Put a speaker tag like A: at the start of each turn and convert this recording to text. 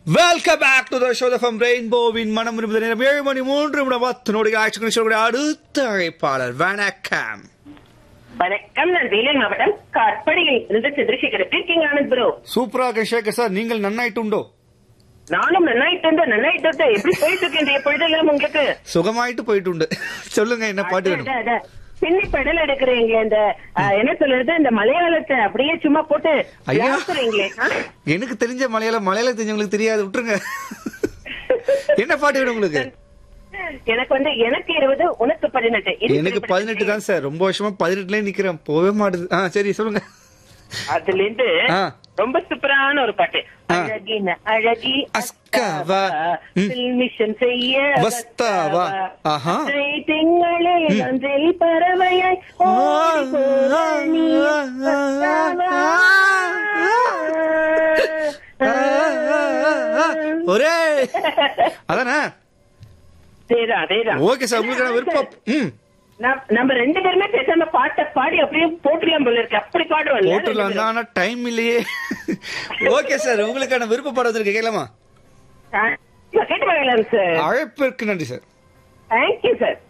A: Welcome back to the show from ரெயின்போவின் மனம் விரும்புத நேரம் ஏழு மணி மூன்று நிமிடம் பத்து நோடிகள் ஆட்சி சொல்லக்கூடிய அடுத்த அழைப்பாளர் வணக்கம்
B: வணக்கம் நான் வேலூர் மாவட்டம் காட்படியில் இருந்து சந்திரசேகர் எப்படி இருக்கீங்க ஆனந்த் ப்ரோ
A: சூப்பராக சேகர் சார் நீங்கள் நன்னாயிட்டுண்டோ
B: நானும் நன்னாயிட்டு இருந்தேன் நன்னாயிட்டு இருந்தேன் எப்படி போயிட்டு இருக்கு இந்த பொழுதெல்லாம் உங்களுக்கு
A: சுகமாயிட்டு போயிட்டு உண்டு சொல்லுங்க என்ன பாட்டு வேணும்
B: அட, அட. பின்னி பெடல் எடுக்கிறீங்க இந்த ஆ, என்ன சொல்றது இந்த மலையாளத்தை அப்படியே சும்மா போட்டு
A: ஐயா.
B: விளாசுறீங்களே, ஆ?
A: எனக்கு தெரிஞ்ச மலையாளம் மலையாளம் தெரிஞ்சவங்களுக்கு தெரியாது விட்டுருங்க என்ன பாட்டு வேணும் உங்களுக்கு
B: எனக்கு வந்து எனக்கு இருபது உனக்கு பதினெட்டு இது
A: எனக்கு பதினெட்டு தான் சார் ரொம்ப வருஷமா பதினெட்டுலயே நிக்கிறேன் போகவே மாட்டுது ஆ சரி சொல்லுங்க
B: அதுல இருந்து
A: ஆ.
B: ரொம்ப சூப்பரான ஒரு பாட்டு
A: ஆ.
B: அழகின அழகி
A: அஸ்காவா. ம்.
B: மிஷன் செய்ய
A: வஸ்தாவா. ஆஹா.
B: அத்தை திங்களே அஞ்சல் பறவையாய் ஓடி போக நீ வஸ்தாவா.
A: ஒரே அதானே
B: அதேதான் அதேதான்
A: ஓகே சார் உங்களுக்கு விருப்பம் ம்
B: நம்ம- நம்ம ரெண்டு பேருமே பேசாம பாட்டை பாடி அப்படியே போட்டுலாம் போல இருக்கு அப்படி பாடுவோம்
A: போட்டுலாம் ஆனா டைம் இல்லையே ஓகே சார் உங்களுக்கான விருப்ப பாடம் இருக்கு கேட்கலாமா
B: கேட்டு வாங்கலாம் சார்
A: அழைப்பிற்கு நன்றி சார்
B: தேங்க்யூ சார்